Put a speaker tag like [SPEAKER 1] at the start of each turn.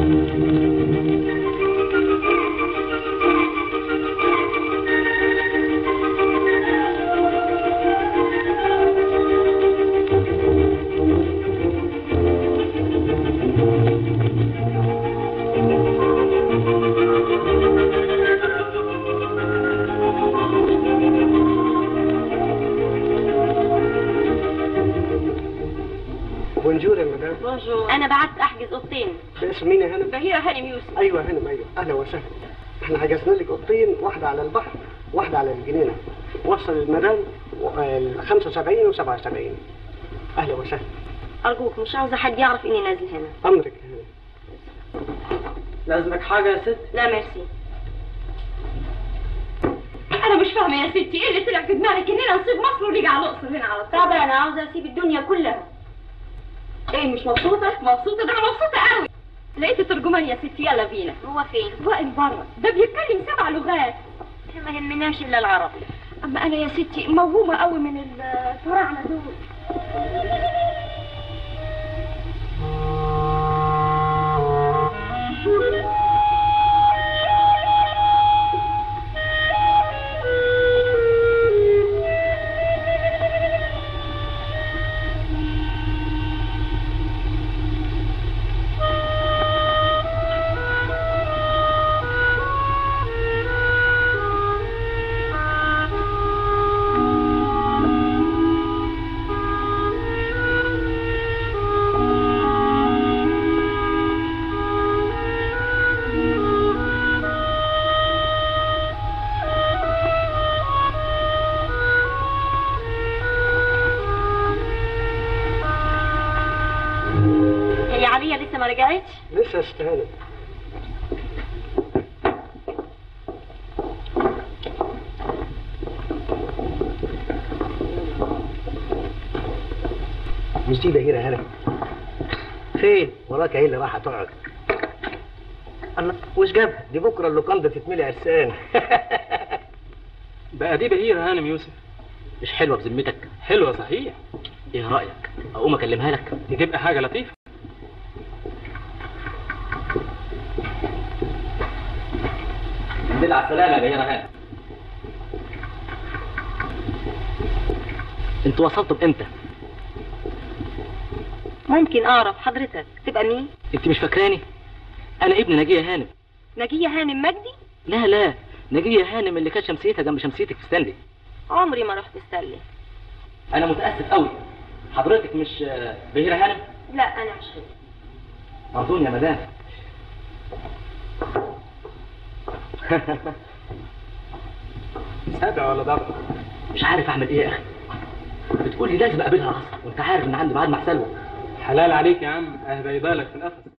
[SPEAKER 1] بونجور يا مدام
[SPEAKER 2] بونجور انا بعت احجز اوضتين
[SPEAKER 1] باسم مين يا هانم؟
[SPEAKER 2] بهيرة هانم يوسف
[SPEAKER 1] ايوه يا هانم ايوه اهلا وسهلا احنا حجزنا لك اوضتين واحده على البحر واحده على الجنينه وصل المدام و- آه، 75 و77 اهلا وسهلا
[SPEAKER 2] ارجوك مش عاوزه حد يعرف اني نازل هنا
[SPEAKER 1] امرك يا هانم
[SPEAKER 3] لازمك حاجة يا ست؟
[SPEAKER 2] لا ميرسي
[SPEAKER 4] انا مش فاهمه يا ستي ايه اللي طلع في دماغك اننا نسيب مصر ونيجي على الاقصر هنا على طول
[SPEAKER 2] طبعا انا عاوزه اسيب الدنيا كلها
[SPEAKER 4] ايه مش مبسوطه مبسوطه ده انا مبسوطه قوي لقيت الترجمان يا ستي يلا بينا
[SPEAKER 2] هو فين
[SPEAKER 4] واقف بره ده بيتكلم سبع لغات
[SPEAKER 2] ما يهمناش الا العربي
[SPEAKER 4] اما انا يا ستي موهومه قوي من الفراعنه دول
[SPEAKER 2] هي عليا لسه ما رجعتش
[SPEAKER 1] لسه استهانم مش دي بهيرة هانم فين وراك ايه اللي راح تقعد الله وش جابها دي بكره اللوكاندا تتملي عرسان
[SPEAKER 3] بقى دي بهير هانم يوسف
[SPEAKER 5] مش حلوه بذمتك
[SPEAKER 3] حلوة صحيح
[SPEAKER 5] ايه رايك اقوم اكلمها لك
[SPEAKER 3] دي تبقى حاجة لطيفة
[SPEAKER 5] الحمد لله على السلامه يا بهيره هانم انتوا وصلتوا بامتى
[SPEAKER 2] ممكن اعرف حضرتك تبقى مين
[SPEAKER 5] انت مش فاكراني انا ابن نجيه هانم
[SPEAKER 2] نجية هانم مجدي
[SPEAKER 5] لا لا نجيه هانم اللي كانت شمسيتها جنب شمسيتك في ستانلي
[SPEAKER 2] عمري ما رحت استلم
[SPEAKER 5] انا متاسف قوي حضرتك مش آه، بهيره هانم
[SPEAKER 2] لا انا مش هنا
[SPEAKER 5] اظن يا مدام
[SPEAKER 3] سابع ولا ضبع
[SPEAKER 5] مش عارف اعمل ايه يا اخي بتقول لي لازم اقابلها اصلا وانت عارف ان عندي ميعاد مع سلوى
[SPEAKER 3] حلال عليك يا عم اهدى يضالك في القفص